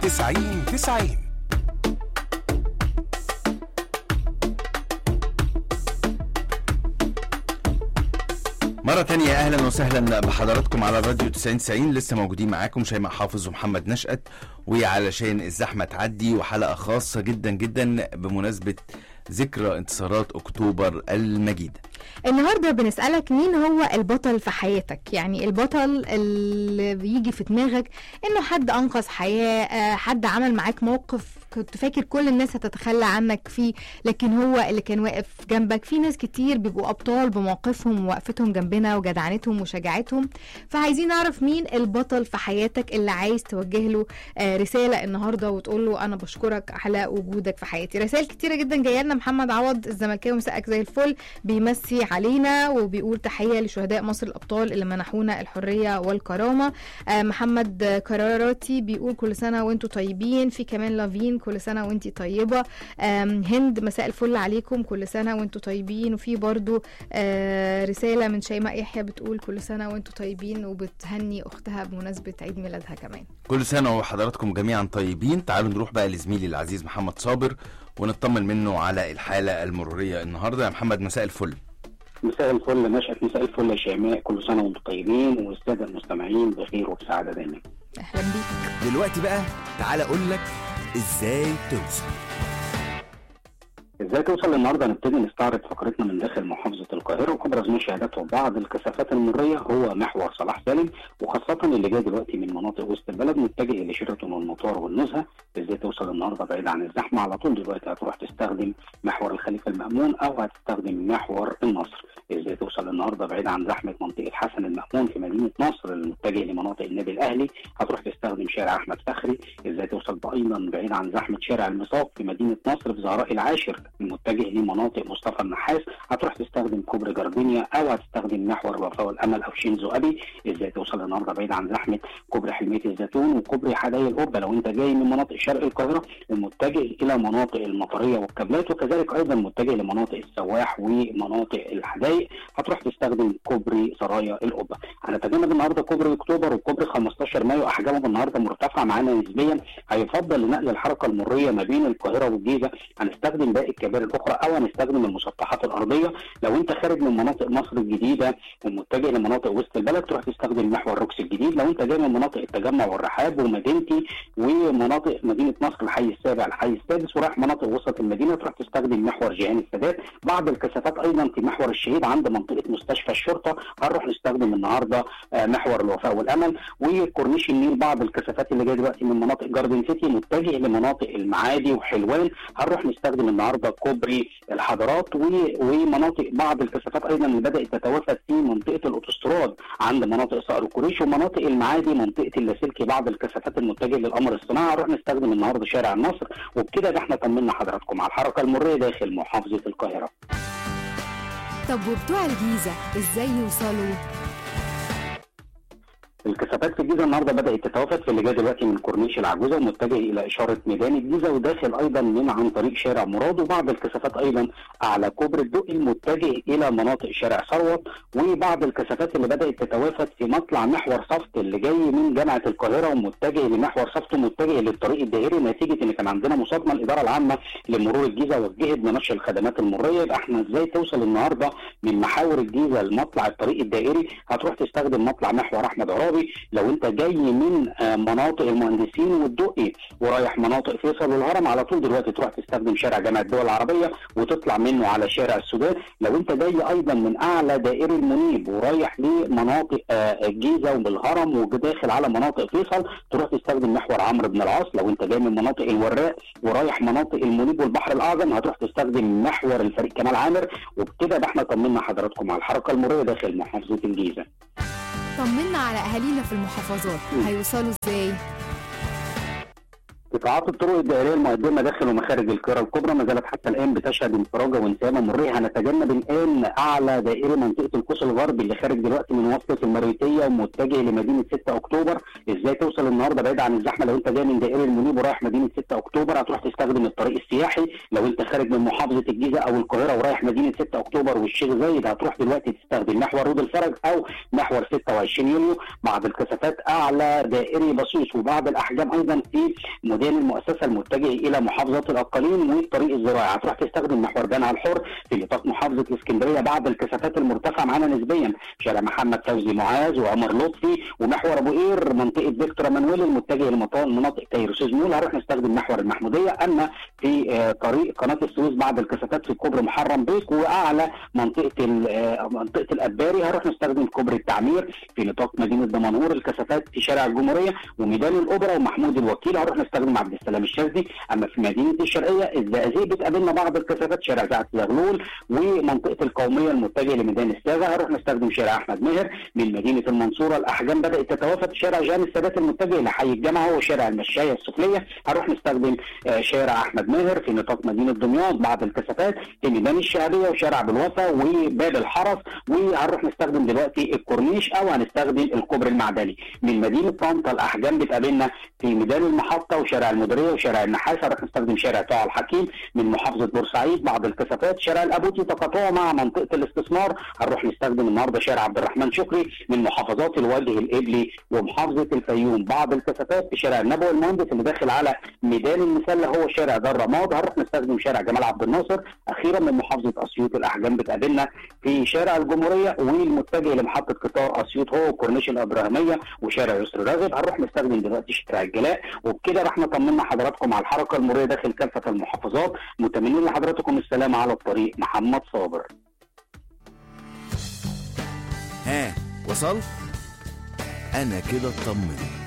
90 90 مرة تانية أهلا وسهلا بحضراتكم على الراديو 90 90 لسه موجودين معاكم شيماء حافظ ومحمد نشأت وعلشان الزحمة تعدي وحلقة خاصة جدا جدا بمناسبة ذكرى انتصارات أكتوبر المجيدة النهارده بنسألك مين هو البطل في حياتك يعني البطل اللي بيجي في دماغك انه حد انقذ حياة آه، حد عمل معاك موقف كنت فاكر كل الناس هتتخلى عنك فيه لكن هو اللي كان واقف جنبك في ناس كتير بيبقوا ابطال بمواقفهم ووقفتهم جنبنا وجدعنتهم وشجاعتهم فعايزين نعرف مين البطل في حياتك اللي عايز توجه له آه، رسالة النهارده وتقول له انا بشكرك على وجودك في حياتي رسائل كتيرة جدا جايه لنا محمد عوض الزملكاوي مساءك زي الفل بيمسي علينا وبيقول تحية لشهداء مصر الأبطال اللي منحونا الحرية والكرامة آه، محمد كراراتي بيقول كل سنة وانتوا طيبين في كمان لافين كل سنة وانتي طيبة آم، هند مساء الفل عليكم كل سنة وانتوا طيبين وفي برضو آه، رسالة من شيماء يحيى بتقول كل سنة وانتوا طيبين وبتهني أختها بمناسبة عيد ميلادها كمان كل سنة وحضراتكم جميعا طيبين تعالوا نروح بقى لزميلي العزيز محمد صابر ونطمن منه على الحالة المرورية النهاردة يا محمد مساء الفل مساء الفل نشأت مساء الفل يا شيماء كل سنة وانتم طيبين والسادة المستمعين بخير وبسعادة دايما أهلا بيك دلوقتي بقى تعالى أقول لك إزاي توصل ازاي توصل النهارده نبتدي نستعرض فقرتنا من داخل محافظة القاهرة وابرز ما شهدته بعض الكثافات المرية هو محور صلاح سالم وخاصة اللي جاي دلوقتي من مناطق وسط البلد متجه لشيراتون والمطار والنزهة ازاي توصل النهارده بعيد عن الزحمة على طول دلوقتي هتروح تستخدم محور الخليفة المأمون او هتستخدم محور النصر ازاي توصل النهارده بعيد عن زحمة منطقة حسن المأمون في مدينة نصر المتجه لمناطق النادي الأهلي هتروح تستخدم شارع أحمد فخري ازاي توصل ايضا بعيد عن زحمة شارع المساق في مدينة نصر في زهراء العاشر المتجه لمناطق مصطفى النحاس هتروح تستخدم كوبري جردينيا او هتستخدم محور الوفاء والامل او شينزو ابي ازاي توصل النهارده بعيد عن زحمه كوبري حلميه الزيتون وكوبري حدائق القبه لو انت جاي من مناطق شرق القاهره ومتجه الى مناطق المطريه والكابلات وكذلك ايضا متجه لمناطق السواح ومناطق الحدائق هتروح تستخدم كوبري سرايا القبه هنتجنب النهارده كوبري اكتوبر وكوبري 15 مايو احجامهم النهارده مرتفعه معانا نسبيا هيفضل لنقل الحركه المريه ما بين القاهره والجيزه هنستخدم باقي الكباري الاخرى او هنستخدم المسطحات الارضيه لو انت خارج من مناطق مصر الجديده ومتجه لمناطق وسط البلد تروح تستخدم محور روكس الجديد لو انت جاي من مناطق التجمع والرحاب ومدينتي ومناطق مدينه نصر الحي السابع الحي السادس ورايح مناطق وسط المدينه تروح تستخدم محور جيهان السادات بعض الكثافات ايضا في محور الشهيد عند منطقه مستشفى الشرطه هنروح نستخدم النهارده آه، محور الوفاء والامل وكورنيش النيل بعض الكثافات اللي جايه دلوقتي من مناطق جاردن سيتي متجه لمناطق المعادي وحلوان هنروح نستخدم النهارده كوبري الحضارات و- ومناطق بعض الكثافات ايضا اللي بدات تتوافد في منطقه الاوتوستراد عند مناطق صقر الكوريش ومناطق المعادي منطقه اللاسلكي بعض الكثافات المتجهه للقمر الصناعي هنروح نستخدم النهارده شارع النصر وبكده ده احنا طمنا حضراتكم على الحركه المريه داخل محافظه القاهره طب وبتوع الجيزة ازاي يوصلوا الكثافات في الجيزه النهارده بدات تتوافد في اللي جاي دلوقتي من كورنيش العجوزه ومتجه الى اشاره ميدان الجيزه وداخل ايضا من عن طريق شارع مراد وبعض الكثافات ايضا على كوبري الدقي المتجه الى مناطق شارع ثروت وبعض الكثافات اللي بدات تتوافد في مطلع محور صفت اللي جاي من جامعه القاهره ومتجه لمحور صفت ومتجه للطريق الدائري نتيجه ان كان عندنا مصادمه الاداره العامه لمرور الجيزه وجهت بنشر الخدمات المريه يبقى احنا ازاي توصل النهارده من محاور الجيزه لمطلع الطريق الدائري هتروح تستخدم مطلع محور احمد عرابي لو انت جاي من آه، مناطق المهندسين والدقي ورايح مناطق فيصل والهرم على طول دلوقتي تروح تستخدم شارع جامعه الدول العربيه وتطلع منه على شارع السودان لو انت جاي ايضا من اعلى دائري المنيب ورايح لمناطق آه، الجيزه والهرم وداخل على مناطق فيصل تروح تستخدم محور عمرو بن العاص لو انت جاي من مناطق الوراق ورايح مناطق المنيب والبحر الاعظم هتروح تستخدم محور الفريق كمال عامر وبكده ده احنا طمنا حضراتكم على الحركه المريه داخل محافظه الجيزه طمنا على اهالينا في المحافظات هيوصلوا ازاي قطاعات الطرق الدائريه المقدمه داخل ومخارج القاهره الكبرى ما زالت حتى الان بتشهد انفراجه وانسابه مريه هنتجنب الان اعلى دائري منطقه القوس الغربي اللي خارج دلوقتي من وصله المريوطيه ومتجه لمدينه 6 اكتوبر ازاي توصل النهارده بعيد عن الزحمه لو انت جاي من دائري المنيب ورايح مدينه 6 اكتوبر هتروح تستخدم الطريق السياحي لو انت خارج من محافظه الجيزه او القاهره ورايح مدينه 6 اكتوبر والشيخ زايد هتروح دلوقتي تستخدم محور رود الفرج او محور 26 يوليو بعض الكثافات اعلى دائري بصيص وبعض الاحجام ايضا في مدينه المؤسسه المتجه الى محافظه الاقاليم والطريق الزراعي هتروح تستخدم محور بنها الحر في نطاق محافظه الاسكندريه بعض الكثافات المرتفعه معانا نسبيا شارع محمد فوزي معاذ وعمر لطفي ومحور ابو قير منطقه فيكتور مانويل المتجه لمطار مناطق تيروسيز مول هنروح نستخدم محور المحموديه اما في آه، طريق قناه السويس بعض الكثافات في كوبري محرم بيك واعلى منطقه ال- آه، منطقه الاباري هنروح نستخدم كوبري التعمير في نطاق مدينه دمنهور الكثافات في شارع الجمهوريه وميدان الاوبرا ومحمود الوكيل هنروح نستخدم عبد السلام الشاذلي اما في مدينه الشرقيه الزقازيق بتقابلنا بعض الكثافات شارع زعت زغلول ومنطقه القوميه المتجهه لميدان الساغه هنروح نستخدم شارع احمد ماهر من مدينه المنصوره الاحجام بدات تتوافد شارع جان السادات المتجه لحي الجامعه وشارع المشايه السفليه هنروح نستخدم آه، شارع احمد ماهر في نطاق مدينه دمياط بعض الكثافات في ميدان الشعبيه وشارع بالوفا وباب الحرس وهنروح نستخدم دلوقتي الكورنيش او هنستخدم الكوبري المعدني من مدينه طنطا الاحجام بتقابلنا في ميدان المحطه وشارع المديريه وشارع النحاس هنروح نستخدم شارع طه الحكيم من محافظه بورسعيد بعض الكثافات شارع الابوتي تقاطعه مع منطقه الاستثمار هنروح نستخدم النهارده شارع عبد الرحمن شكري من محافظات الوجه القبلي ومحافظه الفيوم بعض الكثافات في شارع النبوي المهندس اللي داخل على ميدان المسله هو شارع دار رماد هنروح نستخدم شارع جمال عبد الناصر اخيرا من محافظه اسيوط الاحجام بتقابلنا في شارع الجمهوريه والمتجه لمحطه قطار اسيوط هو كورنيش الابراهيميه وشارع يسر راغب هنروح نستخدم دلوقتي شارع الجلاء وبكده احنا طمنا حضراتكم على الحركه المروريه داخل كافه المحافظات متمنين لحضراتكم السلامه على الطريق محمد صابر ها وصلت انا كده اطمنت